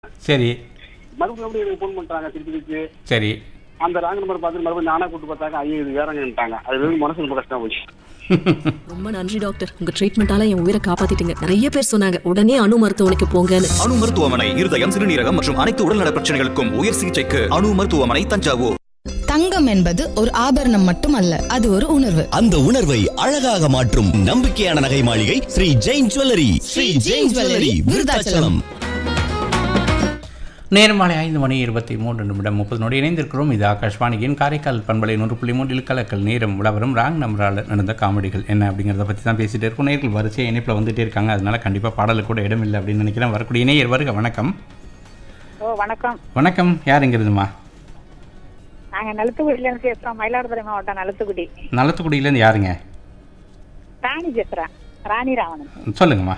சரி மறுபடியும் மறுபடியும் எனக்கு ஃபோன் பண்றாங்க திருப்பி திருப்பி சரி அந்த ராங் நம்பர் பார்த்து மறுபடியும் நானா கூட்டு பார்த்தாங்க ஐயோ இது வேறங்கன்ட்டாங்க அது வந்து மனசு ரொம்ப கஷ்டமா போச்சு ரொம்ப நன்றி டாக்டர் உங்க ட்ரீட்மெண்டால என் உயிரை காப்பாத்திட்டீங்க நிறைய பேர் சொன்னாங்க உடனே அணு மருத்துவமனைக்கு போங்கன்னு அணு மருத்துவமனை இருதயம் சிறுநீரகம் மற்றும் அனைத்து உடல்நல பிரச்சனைகளுக்கும் உயர் சிகிச்சைக்கு அணு மருத்துவமனை தஞ்சாவூர் தங்கம் என்பது ஒரு ஆபரணம் மட்டுமல்ல அது ஒரு உணர்வு அந்த உணர்வை அழகாக மாற்றும் நம்பிக்கையான நகை மாளிகை ஸ்ரீ ஜெயின் ஜுவல்லரி ஸ்ரீ ஜெயின் ஜுவல்லரி விருதாச்சலம் நேரம் மாலை ஐந்து மணி இருபத்தி மூன்று நிமிடம் முப்பது நொடி இணைந்திருக்கிறோம் இது ஆகாஷ்வாணியின் காரைக்கால் பண்பலை நூறு புள்ளி மூன்றில் கலக்கல் நேரம் விளவரம் ராங் நம்பரால் நடந்த காமெடிகள் என்ன அப்படிங்கிறத பற்றி தான் பேசிகிட்டு இருக்கோம் நேர்கள் வரிசை இணைப்பில் வந்துட்டே இருக்காங்க அதனால கண்டிப்பாக பாடலுக்கு கூட இடம் இல்லை அப்படின்னு நினைக்கிறேன் வரக்கூடிய இணையர் வருக வணக்கம் ஓ வணக்கம் வணக்கம் யாருங்கிறதுமா நாங்க நலுத்துக்குடியில இருந்து பேசுறோம் மயிலாடுதுறை மாவட்டம் நலுத்துக்குடி நலத்துக்குடியிலேருந்து யாருங்க ராணி பேசுறேன் ராணி ராவணன் சொல்லுங்கம்மா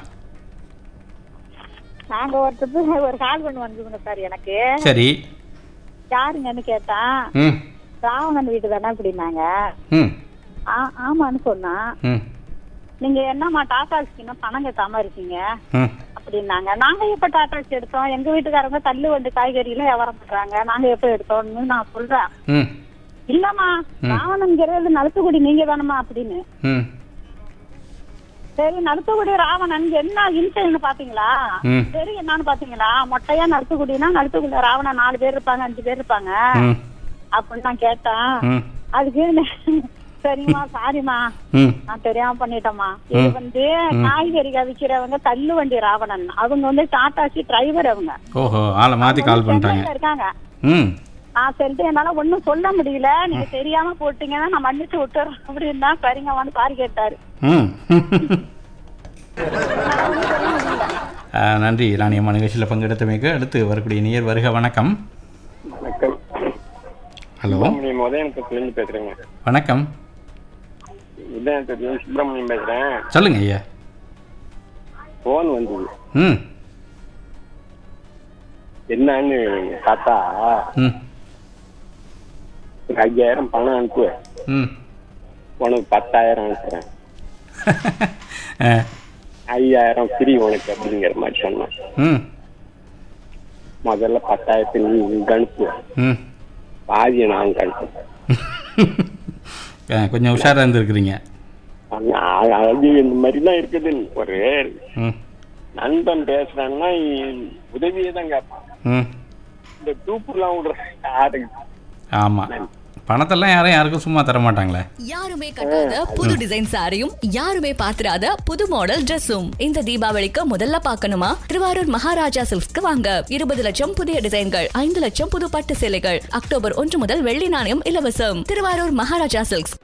நாங்க ஒருத்தருக்கு ஒரு கால் பண்ணி வந்துருங்க சார் எனக்கு சரி யாருங்கன்னு கேட்டா ம் ராவணன் வீட்டு தானே அப்படின்னாங்க ம் ஆ- ஆமான்னு சொன்னா ம் நீங்க என்னம்மா டாட்டாக்ஸின்னு பணம் கட்டாம இருக்கீங்க ம் அப்படின்னாங்க நாங்க எப்ப டாட்டாக்ஸ் எடுத்தோம் எங்க வீட்டுக்காரங்க தள்ளு வண்டு காய்கறியில வியாபாரம் பண்றாங்க நாங்க எப்ப எடுத்தோம்னு நான் சொல்றேன் ம் இல்லம்மா ராவணன்கிறது நலுத்துக்குடி நீங்க தானம்மா அப்படின்னு ம் சரி நடுத்தக்குடி ராவணன் என்ன இன்சைன்னு பாத்தீங்களா ம். சரி என்னன்னு பாத்தீங்களா மொட்டையா நடுத்தக்குடினா நடுத்தக்குடியில ராவணன் நாலு பேர் இருப்பாங்க அஞ்சு பேர் இருப்பாங்க ம் அப்படின்னு நான் கேட்டேன் ம் அதுக்கு நே- சரிம்மா சாரிம்மா ம் நான் தெரியாம பண்ணிட்டேம்மா இது வந்து காய்கறி விற்கிறவங்க தள்ளு வண்டி ராவணன் அவங்க வந்து டாட்டாசி டிரைவர் அவங்க ஓஹோ ஆளை மாற்றி கால் பண்ணுறாங்க சென்னையில இருக்காங்க ம் நான் சொல்லிட்டு என்னால ஒண்ணும் சொல்ல முடியல நீங்க தெரியாம போட்டீங்கன்னா நான் மன்னிச்சு விட்டுறேன் அப்படின்னா சரிங்க வந்து சாரி கேட்டாரு ம் ஆ, நன்றி ராணியம்மா நிகழ்ச்சியில் பங்கெடுத்தமைக்கு அடுத்து வரக்கூடிய நேயர் வருக வணக்கம் வணக்கம் ஹலோ சுப்பிரமணியம் உதயநத்தத்துலேருந்து பேசுறேங்க வணக்கம் உதயநத்தத்துலேருந்து சுப்பிரமணியம் பேசுறேன் சொல்லுங்க ஐயா ஃபோன் வந்தது ம் என்னன்னு பார்த்தா ம் ஒரு ஐயாயிரம் பணம் அனுப்பு ம் உனக்கு பத்தாயிரம் அனுப்புறேன் ஆ, ஐயாயிரம் ஃப்ரீ உனக்கு அப்படிங்கிற மாதிரி சொன்னான் ம் முதல்ல பத்தாயிரத்தை நீ இங்க அனுப்பு ம் பாதியை நான் அங்க அனுப்புறேன் ஆ, கொஞ்சம் உஷாராக இருந்திருக்கிறீங்க ஆனா, அது இந்த மாதிரி தான் இருக்குது ஒரு ம் நண்பன் பேசுறான்னா உதவியே தான் கேட்பான் ம் இந்த டூப்புலாம் விடுற யாருக்கு ஆமாம் பணத்தெல்லாம் யாரும் யாருக்கும் சும்மா தர மாட்டாங்களே யாருமே கட்டாத புது டிசைன் சாரியும் யாருமே பாத்திராத புது மாடல் Dress-உம் இந்த தீபாவளிக்கு முதல்ல பார்க்கணுமா திருவாரூர் மகாராஜா சில்க்ஸ்க்கு வாங்க இருபது லட்சம் புதிய டிசைன்கள் ஐந்து லட்சம் புது பட்டு சேலைகள் அக்டோபர் ஒன்று முதல் வெள்ளி நாணயம் இலவசம் திருவாரூர் மகாராஜா சில்க்ஸ்